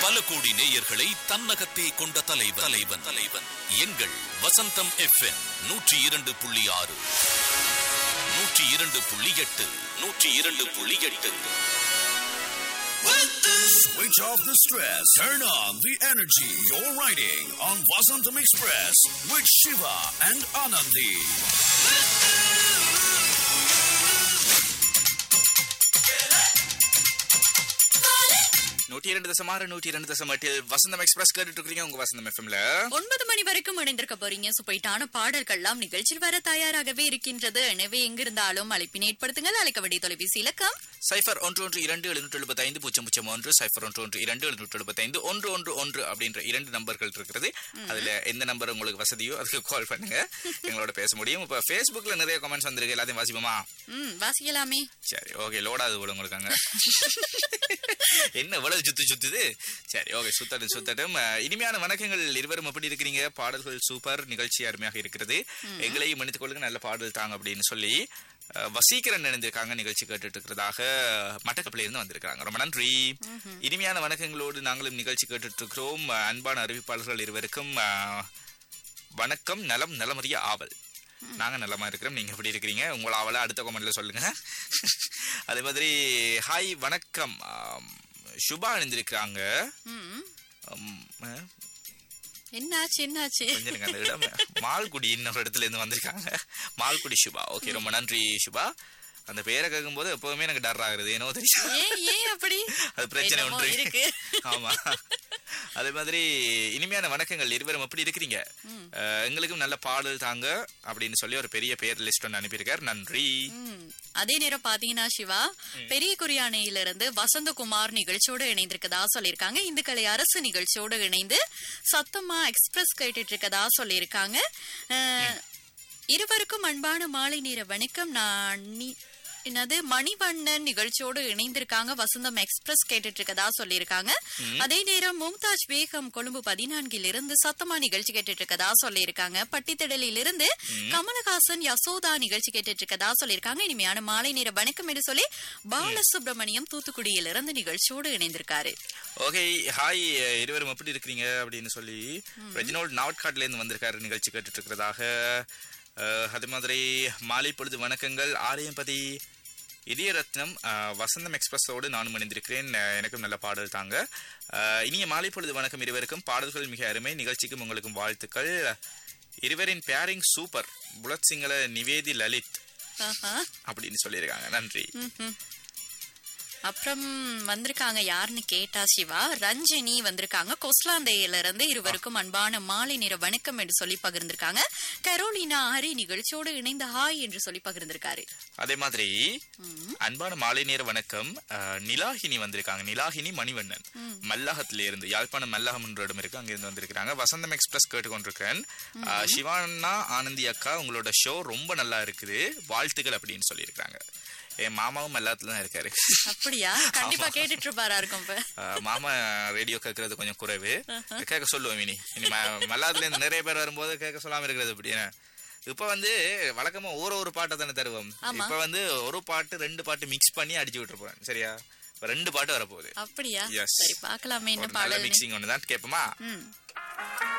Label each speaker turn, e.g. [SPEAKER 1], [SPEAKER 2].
[SPEAKER 1] பல கோடி நேயர்களை தன்னகத்தே கொண்ட தலைவன் தலைவன் தலைவன் எங்கள் வசந்தம் எஃப்எம் நூற்றி இரண்டு புள்ளி ஆறு நூற்றி இரண்டு புள்ளி எட்டு நூற்றி இரண்டு புள்ளி எட்டு
[SPEAKER 2] Switch off the stress. Turn on the energy. You're riding on Vasantam Express with Shiva and Anandi.
[SPEAKER 3] நூற்றி இரண்டு தசம் ஆறு நூற்றி இரண்டு தசம் எட்டில் வசந்தம் எக்ஸ்பிரஸ் கேட்டுட்டு இருக்கீங்க உங்க வசந்தம் எஃப்எம்ல
[SPEAKER 4] ஒன்பது மணி வரைக்கும் இணைந்திருக்க போறீங்க சுப்பைட்டான பாடல்கள்லாம் நிகழ்ச்சியில் வர தயாராகவே இருக்கின்றது எனவே எங்கிருந்தாலும் அழைப்பினை ஏற்படுத்துங்கள் அழைக்க வேண்டிய தொலைபேசி இலக்கம்
[SPEAKER 3] சைஃபர் ஒன்று ஒன்று இரண்டு எழுநூற்று எழுபத்தி ஐந்து பூஜ்ஜியம் பூஜ்ஜியம் ஒன்று சைஃபர் ஒன்று ஒன்று இரண்டு எழுநூற்று எழுபத்தி ஐந்து ஒன்று ஒன்று ஒன்று அப்படின்ற இரண்டு நம்பர்கள் இருக்கிறது அதுல எந்த நம்பர் உங்களுக்கு வசதியோ அதுக்கு கால் பண்ணுங்க எங்களோட பேச முடியும் இப்ப Facebookல நிறைய கமெண்ட்ஸ் வந்திருக்கு எல்லாத்தையும் வாசிப்போமா
[SPEAKER 4] ம் வாசிக்கலாமே
[SPEAKER 3] சரி ஓகே லோடாது போல உங்களுக்கு அங்க என்ன இவ்வளவு சுத்து சுத்துது சரி ஓகே சுத்தட்டும் சுத்தட்டும் அஹ், இனிமையான வணக்கங்கள் இருவரும் எப்படி இருக்கிறீங்க பாடல்கள் சூப்பர் நிகழ்ச்சி அருமையாக இருக்கிறது எங்களையும் மன்னித்துக் கொள்ளுங்க நல்ல பாடல் தாங்க அப்படின்னு சொல்லி அஹ், வசீகரன் நினைந்திருக்காங்க நிகழ்ச்சி கேட்டுட்டு இருக்கிறதாக மட்டக்கப்பில இருந்து வந்திருக்காங்க ரொம்ப நன்றி இனிமையான வணக்கங்களோடு நாங்களும் நிகழ்ச்சி கேட்டுட்டு இருக்கிறோம் அஹ், அன்பான அறிவிப்பாளர்கள் இருவருக்கும் அஹ், வணக்கம் நலம் நலமறிய ஆவல் நாங்க நலமா இருக்கிறோம் நீங்க எப்படி இருக்கிறீங்க உங்கள ஆவலை அடுத்த கமெண்ட்ல சொல்லுங்க அதே மாதிரி ஹாய் வணக்கம் ஆம், சுபா அணிந்திருக்கிறாங்க
[SPEAKER 4] ம்
[SPEAKER 3] ஆம், அஹ்,
[SPEAKER 4] என்னாச்சு என்னாச்சு
[SPEAKER 3] கொஞ்சம் இருங்க, அந்த இடம் மால்குடி இன்னொரு இடத்துல இருந்து வந்திருக்காங்க மால்குடி சுபா ஓகே ரொம்ப நன்றி சுபா அந்த பேரை கேட்கும்போது எப்பவுமே எனக்கு டர் ஆகுறது ஏனோ தெரியும்
[SPEAKER 4] ஏன் ஏன் அப்படி
[SPEAKER 3] அது பிரச்சனை
[SPEAKER 4] என்னமோ
[SPEAKER 3] ஒன்று
[SPEAKER 4] இருக்கு
[SPEAKER 3] ஆமா அதே மாதிரி இனிமையான வணக்கங்கள் இருவரும் எப்படி இருக்கிறீங்க அஹ், எங்களுக்கும் நல்ல பாடல் தாங்க அப்படின்னு சொல்லி ஒரு பெரிய பேர் லிஸ்ட் ஒன்று அனுப்பியிருக்கார் நன்றி
[SPEAKER 4] ம். அதே நேரம் பாத்தீங்கன்னா சிவா பெரிய குறியானையில இருந்து வசந்தகுமார் நிகழ்ச்சியோடு இணைந்திருக்கதா சொல்லியிருக்காங்க இந்துக்கலை அரசு நிகழ்ச்சியோடு இணைந்து சத்தமா எக்ஸ்பிரஸ் கேட்டுட்டு இருக்கதா சொல்லியிருக்காங்க அஹ், இருவருக்கும் அன்பான மாலை நேர வணக்கம் நான் நீ- என்னது மணிவண்ணன் நிகழ்ச்சியோடு இணைந்திருக்காங்க வசந்தம் எக்ஸ்பிரஸ் கேட்டுட்டு இருக்கதா சொல்லியிருக்காங்க அதே நேரம் மும்தாஜ் பேகம் கொழும்பு பதினான்கில் இருந்து சத்தமா நிகழ்ச்சி கேட்டுட்டு இருக்கதா சொல்லியிருக்காங்க பட்டித்திடலில் இருந்து கமலஹாசன் யசோதா நிகழ்ச்சி கேட்டுட்டு இருக்கதா சொல்லியிருக்காங்க இனிமையான மாலை நேர வணக்கம் என்று சொல்லி பாலசுப்ரமணியம் தூத்துக்குடியில் இருந்து நிகழ்ச்சியோடு இணைந்திருக்காரு
[SPEAKER 3] ஓகே ஹாய் இருவரும் எப்படி இருக்கிறீங்க அப்படின்னு சொல்லி ரெஜினோல்ட் நாவட்காட்ல இருந்து வந்திருக்காரு நிகழ்ச்சி கேட்டுட்டு இருக்கிறதாக அஹ், அதே மாதிரி மாலை பொழுது வணக்கங்கள் ஆலயம்பதி இதயரத்னம் அஹ், வசந்தம் எக்ஸ்பிரஸோடு நானும் இணைந்திருக்கிறேன் அஹ், எனக்கும் நல்ல பாடல் தாங்க அஹ், இனிய மாலை பொழுது வணக்கம் இருவருக்கும் பாடல்கள் மிக அருமை நிகழ்ச்சிக்கும் உங்களுக்கும் வாழ்த்துக்கள் இருவரின் pairing super Bulathsinhala Nivethi Lalith
[SPEAKER 4] ஆஹா.
[SPEAKER 3] அப்படின்னு சொல்லியிருக்காங்க நன்றி
[SPEAKER 4] ம்ஹும். அப்புறம் வந்திருக்காங்க யாருன்னு கேட்டா சிவா ரஞ்சினி வந்திருக்காங்க கொஸ்லாந்தையில இருந்து இருவருக்கும் அன்பான மாலை நேர வணக்கம் என்று சொல்லி பகிர்ந்திருக்காங்க கரோலினா ஹரி நிகழ்ச்சியோடு இணைந்த ஹாய் என்று சொல்லி பகிர்ந்திருக்காரு
[SPEAKER 3] அதே மாதிரி அன்பான மாலை நேர வணக்கம் அஹ், நிலாகினி வந்திருக்காங்க நிலாகினி மணிவண்ணன் மல்லாகத்துல இருந்து யாழ்ப்பாணம் மல்லாகம் என்ற இடம் இருக்கு அங்க இருந்து வந்திருக்காங்க வசந்தம் எக்ஸ்பிரஸ் கேட்டுக்கொண்டிருக்கேன் அஹ், சிவானா ஆனந்தி அக்கா உங்களோட ஷோ ரொம்ப நல்லா இருக்குது வாழ்த்துக்கள் அப்படின்னு சொல்லியிருக்காங்க என் மாமாவும் மல்லாத்துல தான் இருக்காரு
[SPEAKER 4] அப்படியா கண்டிப்பா கேட்டுட்டு இருப்பாரா இருக்கும் இப்ப
[SPEAKER 3] அஹ், மாமா ரேடியோ கேட்கறது கொஞ்சம் குறைவு கேட்க சொல்லுவோம் இனி இனி ம- மல்லாத்துல இருந்து நிறைய பேர் வரும்போது கேட்க சொல்லாம இருக்கிறது அப்படின்னு இப்ப வந்து வழக்கமா ஒரு ஒரு பாட்டை தானே தருவோம்
[SPEAKER 4] ஆமா.
[SPEAKER 3] இப்ப வந்து ஒரு பாட்டு ரெண்டு பாட்டு மிக்ஸ் பண்ணி அடிச்சு விட்டுரு போறேன் சரியா இப்ப ரெண்டு பாட்டு வரப்போகுது
[SPEAKER 4] அப்படியா
[SPEAKER 3] Yes.
[SPEAKER 4] சரி பார்க்கலாமே என்ன
[SPEAKER 3] ஒரு நல்ல
[SPEAKER 4] பாடல்
[SPEAKER 3] மிக்சிங் ஒன்று தான் கேட்போமா
[SPEAKER 4] ம்